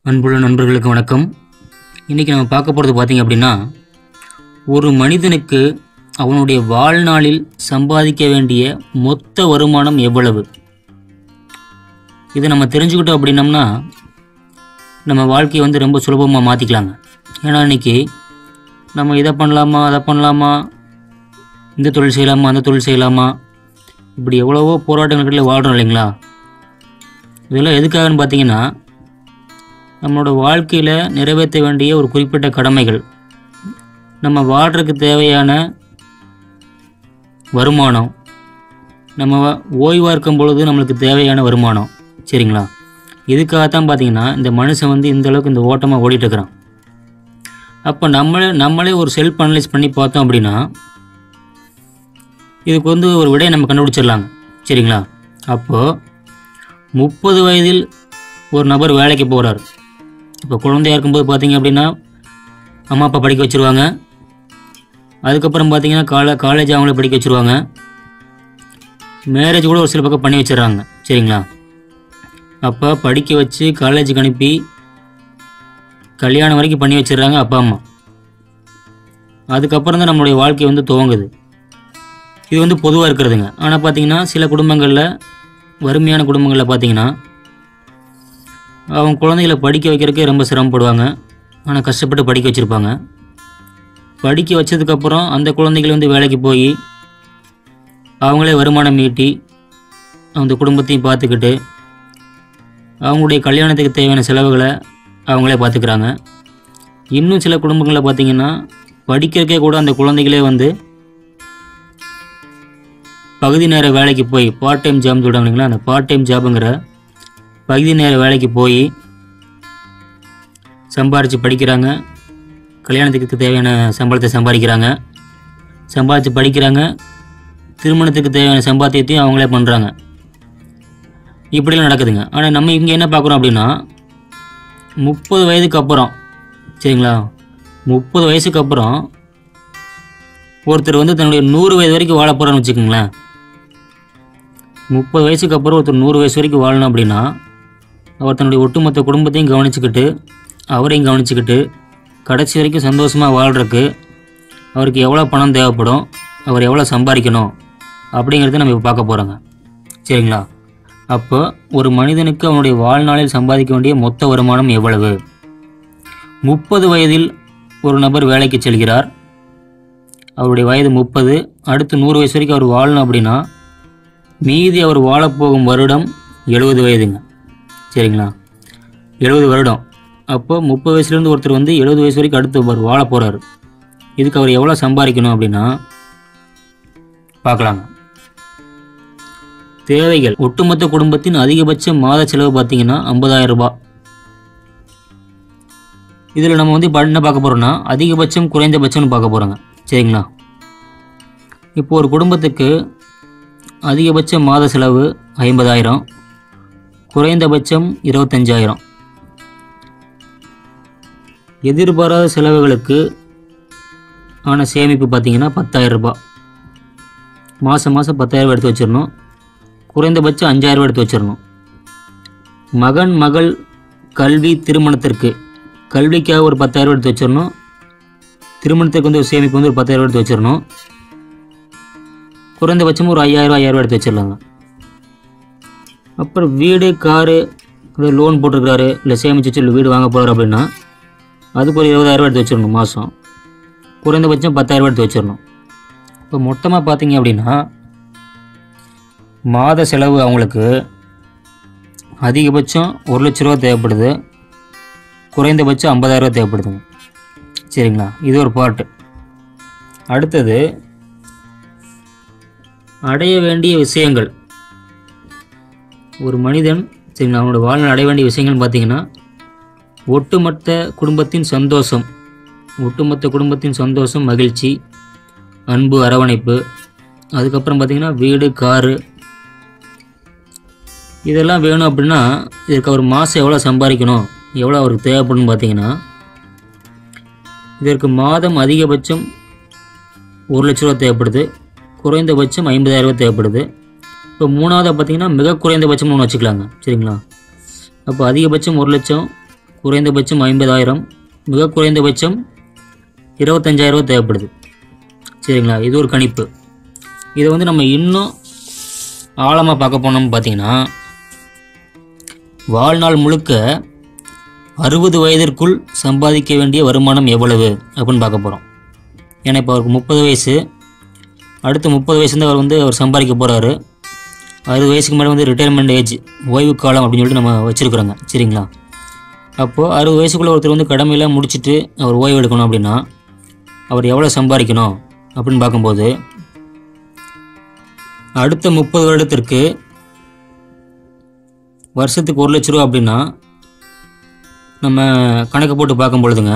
அன்புள்ள நண்பர்களுக்கு வணக்கம் இன்றைக்கி நம்ம பார்க்க போகிறது பார்த்திங்க அப்படின்னா ஒரு மனிதனுக்கு அவனுடைய வாழ்நாளில் சம்பாதிக்க வேண்டிய மொத்த வருமானம் எவ்வளவு இதை நம்ம தெரிஞ்சுக்கிட்டோம் அப்படின்னம்னா நம்ம வாழ்க்கையை வந்து ரொம்ப சுலபமாக மாற்றிக்கலாங்க ஏன்னா இன்றைக்கி நம்ம இதை பண்ணலாமா அதை பண்ணலாமா இந்த தொழில் செய்யலாமா அந்த தொழில் செய்யலாமா இப்படி எவ்வளவோ போராட்டங்களுக்கிடையில் வாழ்கிறோம் இல்லைங்களா இதெல்லாம் எதுக்காகன்னு பார்த்தீங்கன்னா நம்மளோட வாழ்க்கையில் நிறைவேற்ற வேண்டிய ஒரு குறிப்பிட்ட கடமைகள் நம்ம வாழ்கிறதுக்கு தேவையான வருமானம் நம்ம ஓய்வாக இருக்கும் பொழுது நம்மளுக்கு தேவையான வருமானம் சரிங்களா இதுக்காகத்தான் பார்த்தீங்கன்னா இந்த மனுஷன் வந்து இந்த அளவுக்கு இந்த ஓட்டமாக ஓடிட்டு இருக்கிறான் அப்போ நம்மளே நம்மளே ஒரு செல்ஃப் அனலைஸ் பண்ணி பார்த்தோம் அப்படின்னா இதுக்கு வந்து ஒரு விடையை நம்ம கண்டுபிடிச்சிடலாங்க சரிங்களா அப்போது முப்பது வயதில் ஒரு நபர் வேலைக்கு போகிறார் இப்போ குழந்தையா இருக்கும்போது பார்த்தீங்க அப்படின்னா அம்மா அப்பா படிக்க வச்சுருவாங்க அதுக்கப்புறம் பார்த்தீங்கன்னா காலே காலேஜ் அவங்கள படிக்க வச்சுருவாங்க மேரேஜ் கூட ஒரு சில பக்கம் பண்ணி வச்சிடுறாங்க சரிங்களா அப்போ படிக்க வச்சு காலேஜுக்கு அனுப்பி கல்யாணம் வரைக்கும் பண்ணி வச்சிடுறாங்க அப்பா அம்மா அதுக்கப்புறம் தான் நம்மளுடைய வாழ்க்கை வந்து துவங்குது இது வந்து பொதுவாக இருக்கிறதுங்க ஆனால் பார்த்தீங்கன்னா சில குடும்பங்களில் வறுமையான குடும்பங்களில் பார்த்தீங்கன்னா அவங்க குழந்தைகளை படிக்க வைக்கிறதுக்கே ரொம்ப சிரமப்படுவாங்க ஆனால் கஷ்டப்பட்டு படிக்க வச்சுருப்பாங்க படிக்க வச்சதுக்கப்புறம் அந்த குழந்தைகள் வந்து வேலைக்கு போய் அவங்களே வருமானம் ஈட்டி அந்த குடும்பத்தையும் பார்த்துக்கிட்டு அவங்களுடைய கல்யாணத்துக்கு தேவையான செலவுகளை அவங்களே பார்த்துக்கிறாங்க இன்னும் சில குடும்பங்களில் பார்த்தீங்கன்னா படிக்கிறதுக்கே கூட அந்த குழந்தைகளே வந்து பகுதி நேர வேலைக்கு போய் பார்ட் டைம் ஜாப் சொல்கிறாங்க இல்லைங்களா அந்த பார்ட் டைம் ஜாபுங்கிற பகுதி நேர வேலைக்கு போய் சம்பாரித்து படிக்கிறாங்க கல்யாணத்துக்கு தேவையான சம்பளத்தை சம்பாதிக்கிறாங்க சம்பாதிச்சு படிக்கிறாங்க திருமணத்துக்கு தேவையான சம்பாத்தியத்தையும் அவங்களே பண்ணுறாங்க இப்படிலாம் நடக்குதுங்க ஆனால் நம்ம இங்கே என்ன பார்க்குறோம் அப்படின்னா முப்பது வயதுக்கு அப்புறம் சரிங்களா முப்பது வயசுக்கு அப்புறம் ஒருத்தர் வந்து தன்னுடைய நூறு வயது வரைக்கும் வாழ போகிறான்னு வச்சுக்கோங்களேன் முப்பது வயசுக்கு அப்புறம் ஒருத்தர் நூறு வயசு வரைக்கும் வாழணும் அப்படின்னா அவர் தன்னுடைய ஒட்டுமொத்த குடும்பத்தையும் கவனிச்சுக்கிட்டு அவரையும் கவனிச்சுக்கிட்டு கடைசி வரைக்கும் சந்தோஷமாக வாழ்கிறதுக்கு அவருக்கு எவ்வளோ பணம் தேவைப்படும் அவர் எவ்வளோ சம்பாதிக்கணும் அப்படிங்கிறத நம்ம இப்போ பார்க்க போகிறோங்க சரிங்களா அப்போ ஒரு மனிதனுக்கு அவனுடைய வாழ்நாளில் சம்பாதிக்க வேண்டிய மொத்த வருமானம் எவ்வளவு முப்பது வயதில் ஒரு நபர் வேலைக்கு செல்கிறார் அவருடைய வயது முப்பது அடுத்து நூறு வயசு வரைக்கும் அவர் வாழணும் அப்படின்னா மீதி அவர் வாழப்போகும் வருடம் எழுபது வயதுங்க சரிங்களா எழுபது வருடம் அப்போ முப்பது வயசுலேருந்து ஒருத்தர் வந்து எழுபது வயசு வரைக்கும் அடுத்து அவர் வாழ போகிறாரு இதுக்கு அவர் எவ்வளோ சம்பாதிக்கணும் அப்படின்னா பார்க்கலாங்க தேவைகள் ஒட்டுமொத்த குடும்பத்தின் அதிகபட்ச மாத செலவு பார்த்தீங்கன்னா 50000 ரூபாய் இதில் நம்ம வந்து இப்போ என்ன பார்க்க போகிறோம்னா அதிகபட்சம் குறைந்தபட்சம்னு பார்க்க போகிறோங்க சரிங்களா இப்போ ஒரு குடும்பத்துக்கு அதிகபட்ச மாத செலவு ஐம்பதாயிரம் குறைந்தபட்சம் இருபத்தஞ்சாயிரம் எதிர்பாராத செலவுகளுக்கு ஆன சேமிப்பு பார்த்தீங்கன்னா பத்தாயிரம் ரூபாய் மாதம் மாதம் பத்தாயிரம் எடுத்து வச்சிடணும் குறைந்தபட்சம் அஞ்சாயிரம் எடுத்து வச்சிடணும் மகன் மகள் கல்வி திருமணத்திற்கு கல்விக்காக ஒரு பத்தாயிரம் எடுத்து வச்சிடணும் திருமணத்துக்கு வந்து ஒரு சேமிப்பு வந்து ஒரு பத்தாயிரம் எடுத்து வச்சிடணும் குறைந்தபட்சம் ஒரு ஐயாயிரம் ஐயாயிரம் எடுத்து வச்சிடலாங்க அப்புறம் வீடு காரு லோன் போட்டிருக்கிறாரு இல்லை சேமிச்சு வச்சு வீடு வாங்க போகிறாரு அப்படின்னா அதுக்கு ஒரு இருபதாயிரம் எடுத்து வச்சிடணும் மாதம் குறைந்தபட்சம் பத்தாயிரம் எடுத்து வச்சிடணும் இப்போ மொத்தமாக பார்த்தீங்க அப்படின்னா மாத செலவு அவங்களுக்கு அதிகபட்சம் ஒரு லட்ச ரூபா தேவைப்படுது குறைந்தபட்சம் ஐம்பதாயிரரூவா தேவைப்படுதுங்க சரிங்களா இது ஒரு பார்ட்டு அடுத்தது அடைய வேண்டிய விஷயங்கள் ஒரு மனிதன் சரிங்களா அவனோட வாழ்நாள் அடைய வேண்டிய விஷயங்கள்னு பார்த்தீங்கன்னா ஒட்டுமொத்த குடும்பத்தின் சந்தோஷம் ஒட்டுமொத்த குடும்பத்தின் சந்தோஷம் மகிழ்ச்சி அன்பு அரவணைப்பு அதுக்கப்புறம் பார்த்தீங்கன்னா வீடு காரு இதெல்லாம் வேணும் அப்படின்னா இதற்கு அவர் மாதம் எவ்வளோ சம்பாதிக்கணும் எவ்வளோ அவருக்கு தேவைப்படும்னு பார்த்தீங்கன்னா இதற்கு மாதம் அதிகபட்சம் ஒரு லட்ச ரூபா தேவைப்படுது குறைந்தபட்சம் ஐம்பதாயிரம் ரூபா தேவைப்படுது இப்போ மூணாவது பார்த்தீங்கன்னா மிக குறைந்தபட்சம்னு ஒன்று வச்சுக்கலாங்க சரிங்களா அப்போ அதிகபட்சம் ஒரு லட்சம் குறைந்தபட்சம் ஐம்பதாயிரம் மிக குறைந்தபட்சம் இருபத்தஞ்சாயிரரூவா தேவைப்படுது சரிங்களா இது ஒரு கணிப்பு இதை வந்து நம்ம இன்னும் ஆழமாக பார்க்க போனோம்னு பார்த்தீங்கன்னா வாழ்நாள் முழுக்க அறுபது வயதிற்குள் சம்பாதிக்க வேண்டிய வருமானம் எவ்வளவு அப்படின்னு பார்க்க போகிறோம் ஏன்னா இப்போ அவருக்கு முப்பது வயசு அடுத்து முப்பது வயசுலேருந்து அவர் வந்து அவர் சம்பாதிக்க போகிறாரு அறுபது வயசுக்கு மேலே வந்து ரிட்டையர்மெண்ட் ஏஜ் ஓய்வு காலம் அப்படின்னு சொல்லிட்டு நம்ம வச்சுருக்குறோங்க சரிங்களா அப்போது அறுபது வயசுக்குள்ளே ஒருத்தர் வந்து கடமையெல்லாம் முடிச்சுட்டு அவர் ஓய்வு எடுக்கணும் அப்படின்னா அவர் எவ்வளோ சம்பாதிக்கணும் அப்படின்னு பார்க்கும்போது அடுத்த முப்பது வருடத்திற்கு வருஷத்துக்கு ஒரு லட்ச ரூபா அப்படின்னா நம்ம கணக்கு போட்டு பார்க்கும் பொழுதுங்க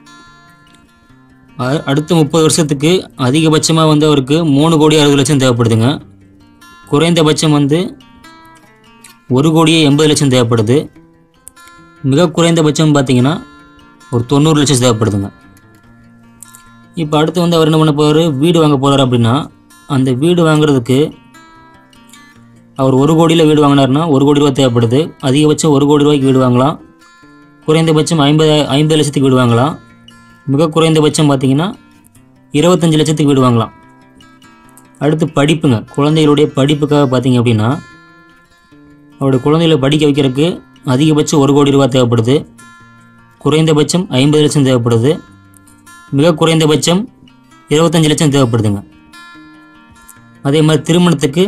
அ- அடுத்த முப்பது வருஷத்துக்கு அதிகபட்சமாக வந்து அவருக்கு மூணு கோடி அறுபது லட்சம் தேவைப்படுதுங்க குறைந்தபட்சம் வந்து ஒரு கோடியே எண்பது லட்சம் தேவைப்படுது மிக குறைந்தபட்சம் பார்த்தீங்கன்னா ஒரு தொண்ணூறு லட்சம் தேவைப்படுதுங்க இப்போ அடுத்து வந்து அவர் என்ன பண்ண போகிறாரு வீடு வாங்க போகிறாரு அப்படின்னா அந்த வீடு வாங்குறதுக்கு அவர் ஒரு கோடியில் வீடு வாங்கினாருன்னா ஒரு கோடி ரூபா தேவைப்படுது அதிகபட்சம் ஒரு கோடி ரூபாய்க்கு வீடு வாங்கலாம் குறைந்தபட்சம் ஐம்பது ஐம்பது லட்சத்துக்கு வீடு வாங்கலாம் மிக குறைந்தபட்சம் பார்த்தீங்கன்னா இருபத்தஞ்சி லட்சத்துக்கு வீடு வாங்கலாம் அடுத்து படிப்புங்க குழந்தைகளுடைய படிப்புக்காக பார்த்தீங்க அப்படின்னா அவருடைய குழந்தைகளை படிக்க வைக்கிறதுக்கு அதிகபட்சம் ஒரு கோடி ரூபா தேவைப்படுது குறைந்தபட்சம் ஐம்பது லட்சம் தேவைப்படுது மிக குறைந்தபட்சம் இருபத்தஞ்சி லட்சம் தேவைப்படுதுங்க அதே மாதிரி திருமணத்துக்கு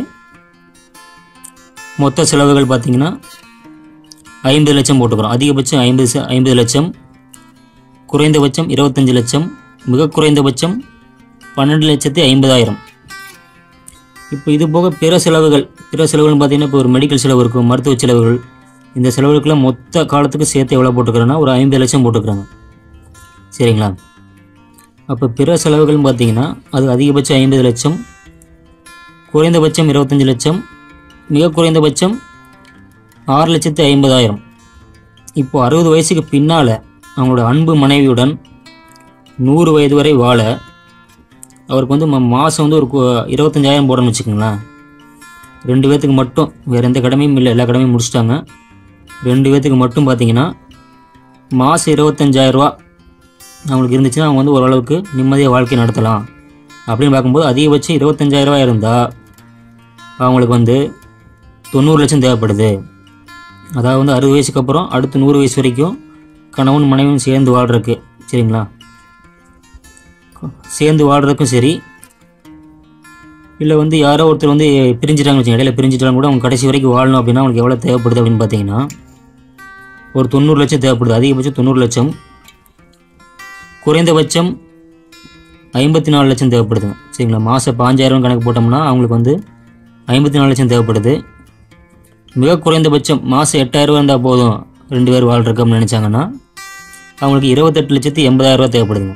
மொத்த செலவுகள் பார்த்தீங்கன்னா ஐம்பது லட்சம் போட்டுக்கிறோம் அதிகபட்சம் ஐம்பது ச- ஐம்பது லட்சம் குறைந்தபட்சம் இருபத்தஞ்சி லட்சம் மிக குறைந்தபட்சம் பன்னெண்டு லட்சத்தி ஐம்பதாயிரம் இப்போ இது போக பிற செலவுகள் பிற செலவுகள்னு பார்த்தீங்கன்னா இப்போ ஒரு மெடிக்கல் செலவு இருக்கும் மருத்துவ செலவுகள் இந்த செலவுகளுக்கெல்லாம் மொத்த காலத்துக்கு சேர்த்து எவ்வளோ போட்டுக்கிறோன்னா ஒரு ஐம்பது லட்சம் போட்டுக்கிறாங்க சரிங்களா அப்போ பிற செலவுகள்னு பார்த்தீங்கன்னா அது அதிகபட்சம் ஐம்பது லட்சம் குறைந்தபட்சம் இருபத்தஞ்சி லட்சம் மிக குறைந்தபட்சம் ஆறு லட்சத்து ஐம்பதாயிரம் இப்போது அறுபது வயசுக்கு பின்னால் அவங்களோட அன்பு மனைவியுடன் நூறு வயது வரை வாழ அவருக்கு வந்து ம- மாதம் வந்து ஒரு கு- இருபத்தஞ்சாயிரம் போடணும்னு வச்சுக்கோங்களேன் ரெண்டு பேர்த்துக்கு மட்டும் வேறு எந்த கடமையும் இல்லை எல்லா கடமையும் முடிச்சிட்டாங்க ரெண்டு பேர்த்துக்கு மட்டும் பார்த்தீங்கன்னா மாதம் இருபத்தஞ்சாயிரரூவா அவங்களுக்கு இருந்துச்சுன்னா அவங்க வந்து ஓரளவுக்கு நிம்மதியாக வாழ்க்கை நடத்தலாம் அப்படின்னு பார்க்கும்போது அதிகபட்சம் இருபத்தஞ்சாயிரரூவா இருந்தால் அவங்களுக்கு வந்து தொண்ணூறு லட்சம் தேவைப்படுது அதாவது வந்து அறுபது வயசுக்கு அப்புறம் அடுத்து நூறு வயசு வரைக்கும் கணவன் மனைவியும் சேர்ந்து வாழ்கிறதுக்கு சரிங்களா சேர்ந்து வாழ்கிறதுக்கும் சரி இல்லை வந்து யாரோ ஒருத்தர் வந்து பிரிஞ்சிட்டாங்கன்னு வச்சுக்கோங்க இடையில பிரிஞ்சிட்டாங்க கூட அவங்க கடைசி வரைக்கும் வாழணும் அப்படின்னா அவங்களுக்கு எவ்வளோ தேவைப்படுது அப்படின்னு பார்த்தீங்கன்னா ஒரு தொண்ணூறு லட்சம் தேவைப்படுது அதிகபட்சம் தொண்ணூறு லட்சம் குறைந்தபட்சம் ஐம்பத்தி நாலு லட்சம் தேவைப்படுதுங்க சரிங்களா மாதம் பாஞ்சாயிரம் கணக்கு போட்டோம்னா அவங்களுக்கு வந்து ஐம்பத்தி நாலு லட்சம் தேவைப்படுது மிக குறைந்தபட்சம் மாதம் எட்டாயிரம் இருந்தால் போதும் ரெண்டு பேர் வாழ்றதுக்கு அப்படின்னு நினச்சாங்கன்னா அவங்களுக்கு இருபத்தெட்டு லட்சத்து எண்பதாயிரம் ரூபாய் தேவைப்படுதுங்க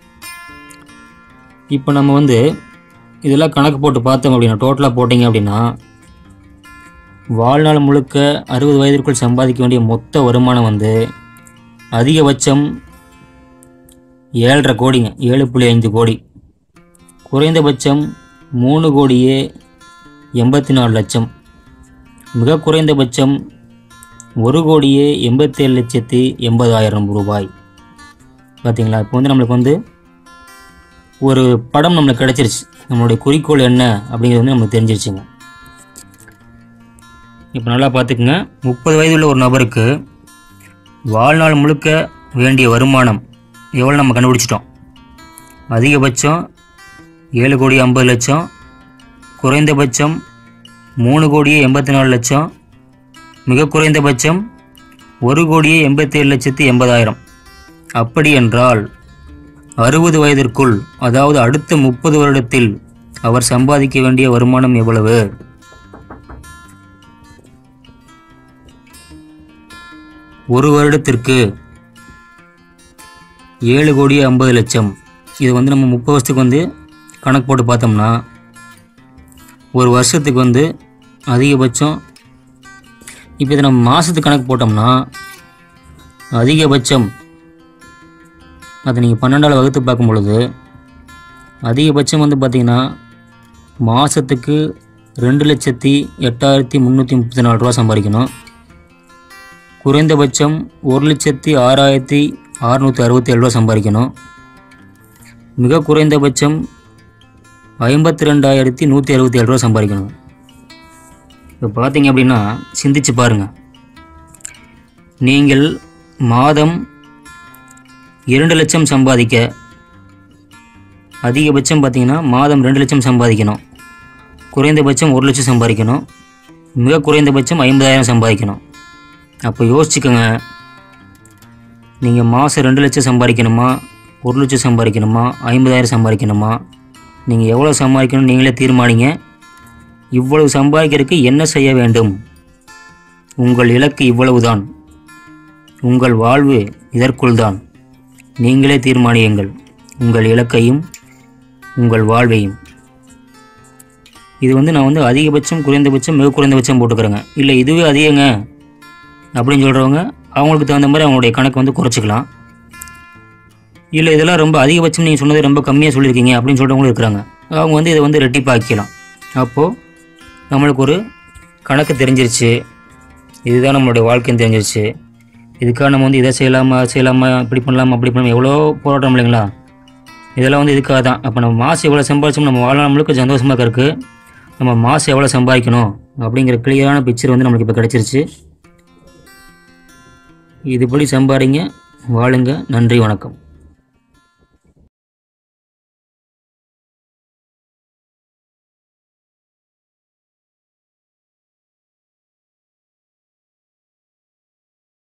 இப்போ நம்ம வந்து இதெல்லாம் கணக்கு போட்டு பார்த்தோம் அப்படின்னா டோட்டலாக போட்டிங்க அப்படின்னா வாழ்நாள் முழுக்க அறுபது வயதிற்குள் சம்பாதிக்க வேண்டிய மொத்த வருமானம் வந்து அதிகபட்சம் ஏழரை கோடிங்க ஏழு புள்ளி ஐந்து கோடி குறைந்தபட்சம் மூணு கோடியே எண்பத்தி நாலு லட்சம் மிக குறைந்தபட்சம் ஒரு கோடியே எண்பத்தேழு லட்சத்தி எண்பதாயிரம் ரூபாய் பார்த்தீங்களா இப்போ வந்து நம்மளுக்கு வந்து ஒரு படம் நம்மளுக்கு கிடச்சிருச்சு நம்மளுடைய குறிக்கோள் என்ன அப்படிங்கிறது வந்து நம்மளுக்கு தெரிஞ்சிருச்சுங்க இப்போ நல்லா பார்த்துக்குங்க முப்பது வயதுள்ள ஒரு நபருக்கு வாழ்நாள் முழுக்க வேண்டிய வருமானம் எவ்வளோ நம்ம கண்டுபிடிச்சிட்டோம் அதிகபட்சம் ஏழு கோடி ஐம்பது லட்சம் குறைந்தபட்சம் மூணு கோடியே எண்பத்தி நாலு லட்சம் மிக குறைந்தபட்சம் ஒரு கோடியே எண்பத்தேழு லட்சத்தி எண்பதாயிரம் அப்படி என்றால் அறுபது வயதிற்குள் அதாவது அடுத்த முப்பது வருடத்தில் அவர் சம்பாதிக்க வேண்டிய வருமானம் எவ்வளவு ஒரு வருடத்திற்கு ஏழு கோடி ஐம்பது லட்சம் இது வந்து நம்ம முப்பது வருஷத்துக்கு வந்து கணக்கு போட்டு பார்த்தோம்னா ஒரு வருஷத்துக்கு வந்து அதிகபட்சம் இப்போ இதை நம்ம மாதத்துக்கு கணக்கு போட்டோம்னா அதிகபட்சம் அதை நீங்கள் பன்னெண்டால் வகுத்து பார்க்கும் பொழுது அதிகபட்சம் வந்து பார்த்திங்கன்னா மாதத்துக்கு ரெண்டு லட்சத்தி எட்டாயிரத்தி முந்நூற்றி முப்பத்தி நாலு ரூபா சம்பாதிக்கணும் குறைந்தபட்சம் ஒரு லட்சத்தி ஆறாயிரத்தி அறநூற்றி அறுபத்தி ஏழு ரூபா சம்பாதிக்கணும் மிக குறைந்தபட்சம் ஐம்பத்தி ரெண்டாயிரத்தி நூற்றி அறுபத்தி ஏழு ரூபா சம்பாதிக்கணும் இப்போ பார்த்தீங்க அப்படின்னா சிந்திச்சு பாருங்கள் நீங்கள் மாதம் இரண்டு லட்சம் சம்பாதிக்க அதிகபட்சம் பார்த்தீங்கன்னா மாதம் ரெண்டு லட்சம் சம்பாதிக்கணும் குறைந்தபட்சம் ஒரு லட்சம் சம்பாதிக்கணும் மிக குறைந்தபட்சம் ஐம்பதாயிரம் சம்பாதிக்கணும் அப்போ யோசிச்சுக்கோங்க நீங்கள் மாதம் ரெண்டு லட்சம் சம்பாதிக்கணுமா ஒரு லட்சம் சம்பாதிக்கணுமா ஐம்பதாயிரம் சம்பாதிக்கணுமா நீங்கள் எவ்வளோ சம்பாதிக்கணும் நீங்களே தீர்மானிங்க இவ்வளவு சம்பாதிக்கிறதுக்கு என்ன செய்ய வேண்டும் உங்கள் இலக்கு இவ்வளவுதான் உங்கள் வாழ்வு இதற்குள் தான் நீங்களே தீர்மானியுங்கள் உங்கள் இலக்கையும் உங்கள் வாழ்வையும் இது வந்து நான் வந்து அதிகபட்சம் குறைந்தபட்சம் மிக குறைந்தபட்சம் போட்டுக்கிறேங்க இல்லை இதுவே அதிகங்க அப்படின்னு சொல்கிறவங்க அவங்களுக்கு தகுந்த மாதிரி அவங்களுடைய கணக்கு வந்து குறைச்சிக்கலாம் இல்லை இதெல்லாம் ரொம்ப அதிகபட்சம் நீங்கள் சொன்னது ரொம்ப கம்மியாக சொல்லியிருக்கீங்க அப்படின்னு சொல்கிறவங்களும் இருக்கிறாங்க அவங்க வந்து இதை வந்து ரெட்டிப்பாக்கிக்கலாம் அப்போது நம்மளுக்கு ஒரு கணக்கு தெரிஞ்சிருச்சு இதுதான் நம்மளுடைய வாழ்க்கைன்னு தெரிஞ்சிருச்சு இதுக்காக நம்ம வந்து இதை செய்யலாமா அதை செய்யலாமா இப்படி பண்ணலாமா அப்படி பண்ணலாமா எவ்வளோ போராட்டம் இல்லைங்களா இதெல்லாம் வந்து இதுக்காக தான் அப்போ நம்ம மாதம் எவ்வளோ சம்பாதிச்சோம் நம்ம வாழ்நாள் முழுக்க சந்தோஷமாக இருக்குது நம்ம மாதம் எவ்வளோ சம்பாதிக்கணும் அப்படிங்கிற கிளியரான பிக்சர் வந்து நம்மளுக்கு இப்போ கிடச்சிருச்சு இதுபடி சம்பாதிங்க வாழுங்க நன்றி வணக்கம்